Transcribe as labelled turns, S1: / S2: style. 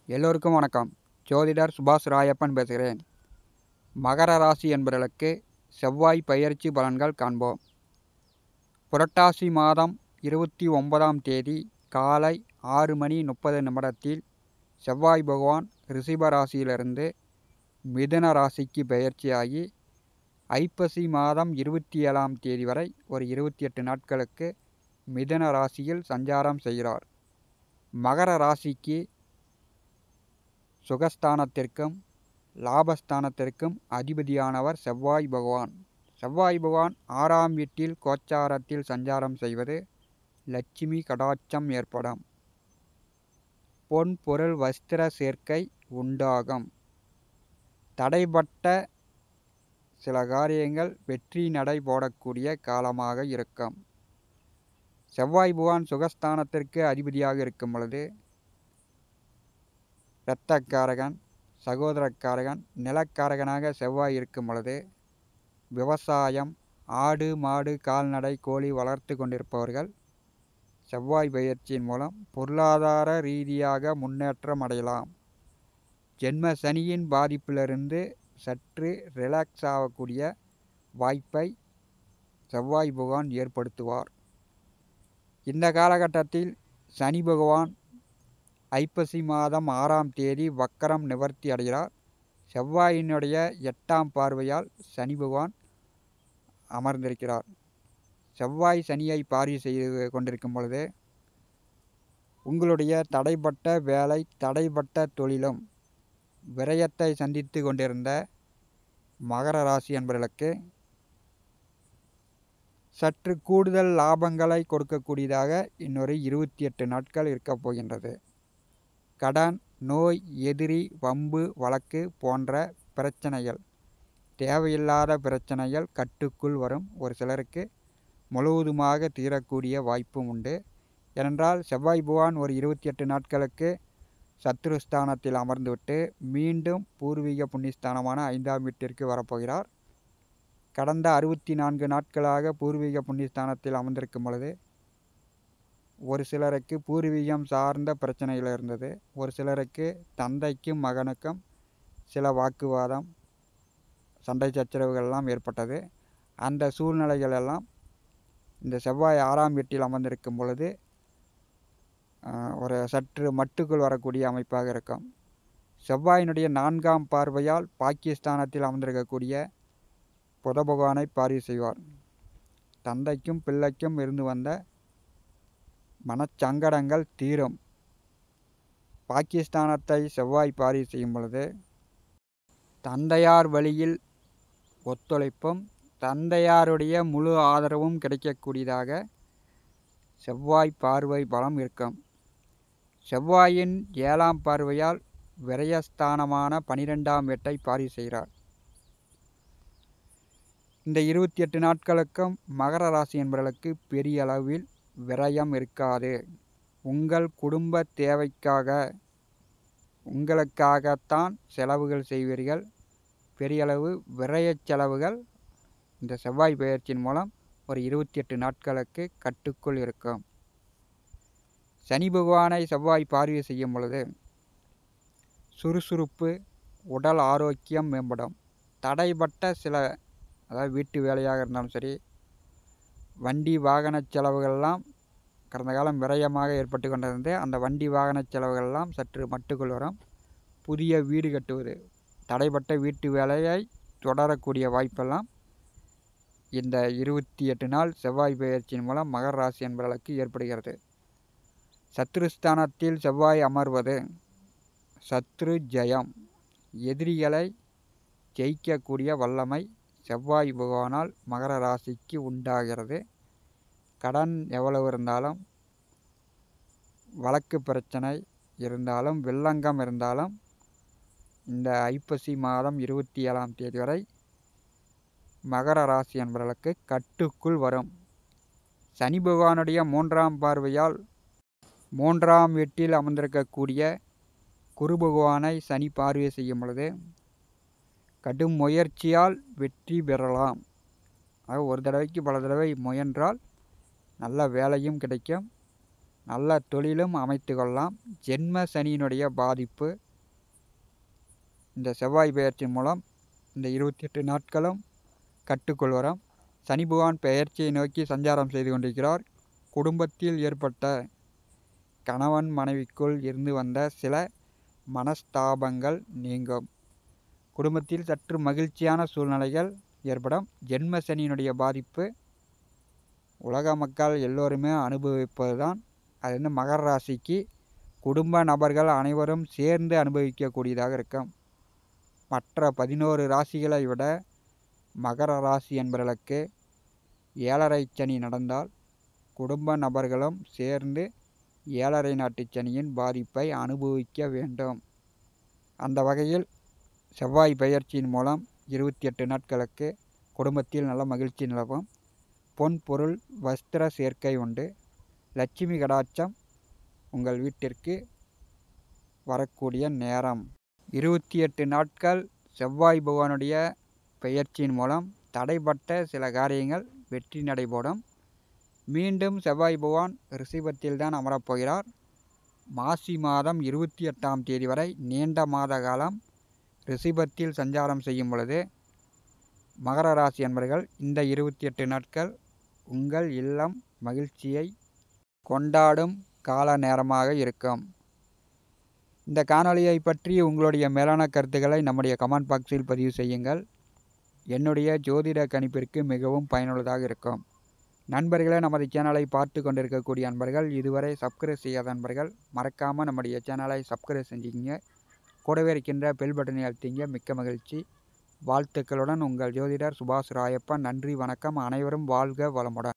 S1: எல்லோருக்கும் வணக்கம் ஜோதிடர் சுபாஷ் ராயப்பன் பேசுகிறேன் மகர ராசி என்பவர்களுக்கு செவ்வாய் பயிற்சி பலன்கள் காண்போம் புரட்டாசி மாதம் இருபத்தி ஒன்பதாம் தேதி காலை ஆறு மணி முப்பது நிமிடத்தில் செவ்வாய் பகவான் ரிஷிப ராசியிலிருந்து மிதுன ராசிக்கு பெயர்ச்சியாகி ஐப்பசி மாதம் இருபத்தி ஏழாம் தேதி வரை ஒரு இருபத்தி எட்டு நாட்களுக்கு மிதுன ராசியில் சஞ்சாரம் செய்கிறார் மகர ராசிக்கு சுகஸ்தானத்திற்கும் லாபஸ்தானத்திற்கும் அதிபதியானவர் செவ்வாய் பகவான் செவ்வாய் பகவான் ஆறாம் வீட்டில் கோச்சாரத்தில் சஞ்சாரம் செய்வது லட்சுமி கடாட்சம் ஏற்படும் பொன் பொருள் வஸ்திர சேர்க்கை உண்டாகும் தடைப்பட்ட சில காரியங்கள் வெற்றி நடை போடக்கூடிய காலமாக இருக்கும் செவ்வாய் பகவான் சுகஸ்தானத்திற்கு அதிபதியாக இருக்கும் பொழுது இரத்தக்காரகன் சகோதரக்காரகன் நிலக்காரகனாக செவ்வாய் இருக்கும் பொழுது விவசாயம் ஆடு மாடு கால்நடை கோழி வளர்த்து கொண்டிருப்பவர்கள் செவ்வாய் பயிற்சியின் மூலம் பொருளாதார ரீதியாக முன்னேற்றம் அடையலாம் ஜென்ம சனியின் பாதிப்பிலிருந்து சற்று ரிலாக்ஸ் ஆகக்கூடிய வாய்ப்பை செவ்வாய் பகவான் ஏற்படுத்துவார் இந்த காலகட்டத்தில் சனி பகவான் ஐப்பசி மாதம் ஆறாம் தேதி வக்கரம் நிவர்த்தி அடைகிறார் செவ்வாயினுடைய எட்டாம் பார்வையால் சனி பகவான் அமர்ந்திருக்கிறார் செவ்வாய் சனியை பார்வை செய்து கொண்டிருக்கும் பொழுது உங்களுடைய தடைப்பட்ட வேலை தடைப்பட்ட தொழிலும் விரயத்தை சந்தித்து கொண்டிருந்த மகர ராசி என்பவர்களுக்கு சற்று கூடுதல் லாபங்களை கொடுக்கக்கூடியதாக இன்னொரு இருபத்தி எட்டு நாட்கள் இருக்கப் போகின்றது கடன் நோய் எதிரி வம்பு வழக்கு போன்ற பிரச்சனைகள் தேவையில்லாத பிரச்சனைகள் கட்டுக்குள் வரும் ஒரு சிலருக்கு முழுவதுமாக தீரக்கூடிய வாய்ப்பும் உண்டு ஏனென்றால் செவ்வாய் பகவான் ஒரு இருபத்தி எட்டு நாட்களுக்கு சத்ருஸ்தானத்தில் அமர்ந்துவிட்டு மீண்டும் பூர்வீக புண்ணியஸ்தானமான ஐந்தாம் வீட்டிற்கு வரப்போகிறார் கடந்த அறுபத்தி நான்கு நாட்களாக பூர்வீக புண்ணியஸ்தானத்தில் அமர்ந்திருக்கும் பொழுது ஒரு சிலருக்கு பூர்வீகம் சார்ந்த பிரச்சனைகள் இருந்தது ஒரு சிலருக்கு தந்தைக்கும் மகனுக்கும் சில வாக்குவாதம் சண்டை சச்சரவுகள்லாம் ஏற்பட்டது அந்த சூழ்நிலைகள் எல்லாம் இந்த செவ்வாய் ஆறாம் வீட்டில் அமர்ந்திருக்கும் பொழுது ஒரு சற்று மட்டுக்குள் வரக்கூடிய அமைப்பாக இருக்கும் செவ்வாயினுடைய நான்காம் பார்வையால் பாகிஸ்தானத்தில் அமர்ந்திருக்கக்கூடிய புத பகவானை பார்வை செய்வார் தந்தைக்கும் பிள்ளைக்கும் இருந்து வந்த மனச்சங்கடங்கள் தீரும் பாகிஸ்தானத்தை செவ்வாய் பார்வை செய்யும் பொழுது தந்தையார் வழியில் ஒத்துழைப்பும் தந்தையாருடைய முழு ஆதரவும் கிடைக்கக்கூடியதாக செவ்வாய் பார்வை பலம் இருக்கும் செவ்வாயின் ஏழாம் பார்வையால் விரயஸ்தானமான பனிரெண்டாம் வீட்டை பார்வை செய்கிறார் இந்த இருபத்தி எட்டு நாட்களுக்கும் மகர ராசி என்பவர்களுக்கு பெரிய அளவில் விரயம் இருக்காது உங்கள் குடும்ப தேவைக்காக உங்களுக்காகத்தான் செலவுகள் செய்வீர்கள் பெரிய அளவு விரய செலவுகள் இந்த செவ்வாய் பயிற்சியின் மூலம் ஒரு இருபத்தி எட்டு நாட்களுக்கு கட்டுக்குள் இருக்கும் சனி பகவானை செவ்வாய் பார்வை செய்யும் பொழுது சுறுசுறுப்பு உடல் ஆரோக்கியம் மேம்படும் தடைப்பட்ட சில அதாவது வீட்டு வேலையாக இருந்தாலும் சரி வண்டி வாகன செலவுகள்லாம் கடந்த காலம் விரயமாக ஏற்பட்டு கொண்டிருந்து அந்த வண்டி வாகன செலவுகள்லாம் சற்று மட்டுக்குள் வரும் புதிய வீடு கட்டுவது தடைப்பட்ட வீட்டு வேலையை தொடரக்கூடிய வாய்ப்பெல்லாம் இந்த இருபத்தி எட்டு நாள் செவ்வாய் பயிற்சியின் மூலம் மகர ராசி என்பவர்களுக்கு ஏற்படுகிறது சத்ருஸ்தானத்தில் செவ்வாய் அமர்வது சத்ரு ஜெயம் எதிரிகளை ஜெயிக்கக்கூடிய வல்லமை செவ்வாய் பகவானால் மகர ராசிக்கு உண்டாகிறது கடன் எவ்வளவு இருந்தாலும் வழக்கு பிரச்சனை இருந்தாலும் வில்லங்கம் இருந்தாலும் இந்த ஐப்பசி மாதம் இருபத்தி ஏழாம் தேதி வரை மகர ராசி என்பவர்களுக்கு கட்டுக்குள் வரும் சனி பகவானுடைய மூன்றாம் பார்வையால் மூன்றாம் வீட்டில் அமர்ந்திருக்கக்கூடிய குரு பகவானை சனி பார்வை செய்யும் பொழுது கடும் முயற்சியால் வெற்றி பெறலாம் ஆக ஒரு தடவைக்கு பல தடவை முயன்றால் நல்ல வேலையும் கிடைக்கும் நல்ல தொழிலும் அமைத்து கொள்ளலாம் ஜென்ம சனியினுடைய பாதிப்பு இந்த செவ்வாய் பெயர்ச்சி மூலம் இந்த இருபத்தி எட்டு நாட்களும் கட்டுக்கொள்வரம் சனி பகவான் பெயர்ச்சியை நோக்கி சஞ்சாரம் செய்து கொண்டிருக்கிறார் குடும்பத்தில் ஏற்பட்ட கணவன் மனைவிக்குள் இருந்து வந்த சில மனஸ்தாபங்கள் நீங்கும் குடும்பத்தில் சற்று மகிழ்ச்சியான சூழ்நிலைகள் ஏற்படும் ஜென்ம சனியினுடைய பாதிப்பு உலக மக்கள் எல்லோருமே அனுபவிப்பது தான் அது வந்து மகர ராசிக்கு குடும்ப நபர்கள் அனைவரும் சேர்ந்து அனுபவிக்கக்கூடியதாக இருக்கும் மற்ற பதினோரு ராசிகளை விட மகர ராசி என்பவர்களுக்கு ஏழரை சனி நடந்தால் குடும்ப நபர்களும் சேர்ந்து ஏழரை நாட்டு சனியின் பாதிப்பை அனுபவிக்க வேண்டும் அந்த வகையில் செவ்வாய் பெயர்ச்சியின் மூலம் இருபத்தி எட்டு நாட்களுக்கு குடும்பத்தில் நல்ல மகிழ்ச்சி நிலவும் பொன் பொருள் வஸ்திர சேர்க்கை உண்டு லட்சுமி கடாட்சம் உங்கள் வீட்டிற்கு வரக்கூடிய நேரம் இருபத்தி எட்டு நாட்கள் செவ்வாய் பகவானுடைய பெயர்ச்சியின் மூலம் தடைப்பட்ட சில காரியங்கள் வெற்றி நடைபோடும் மீண்டும் செவ்வாய் பகவான் ரிஷபத்தில் தான் அமரப்போகிறார் மாசி மாதம் இருபத்தி எட்டாம் தேதி வரை நீண்ட மாத காலம் ரிஷபத்தில் சஞ்சாரம் செய்யும் பொழுது மகர ராசி என்பர்கள் இந்த இருபத்தி எட்டு நாட்கள் உங்கள் இல்லம் மகிழ்ச்சியை கொண்டாடும் கால நேரமாக இருக்கும் இந்த காணொளியை பற்றி உங்களுடைய மேலான கருத்துக்களை நம்முடைய கமெண்ட் பாக்ஸில் பதிவு செய்யுங்கள் என்னுடைய ஜோதிட கணிப்பிற்கு மிகவும் பயனுள்ளதாக இருக்கும் நண்பர்களே நமது சேனலை பார்த்து கொண்டிருக்கக்கூடிய நண்பர்கள் இதுவரை சப்ஸ்கிரைப் செய்யாத நண்பர்கள் மறக்காமல் நம்முடைய சேனலை சப்ஸ்கிரைப் செஞ்சுக்கிங்க கூடவே இருக்கின்ற பெல் பட்டனை அழுத்திங்க மிக்க மகிழ்ச்சி வாழ்த்துக்களுடன் உங்கள் ஜோதிடர் சுபாஷ் ராயப்பன் நன்றி வணக்கம் அனைவரும் வாழ்க வளமுடன்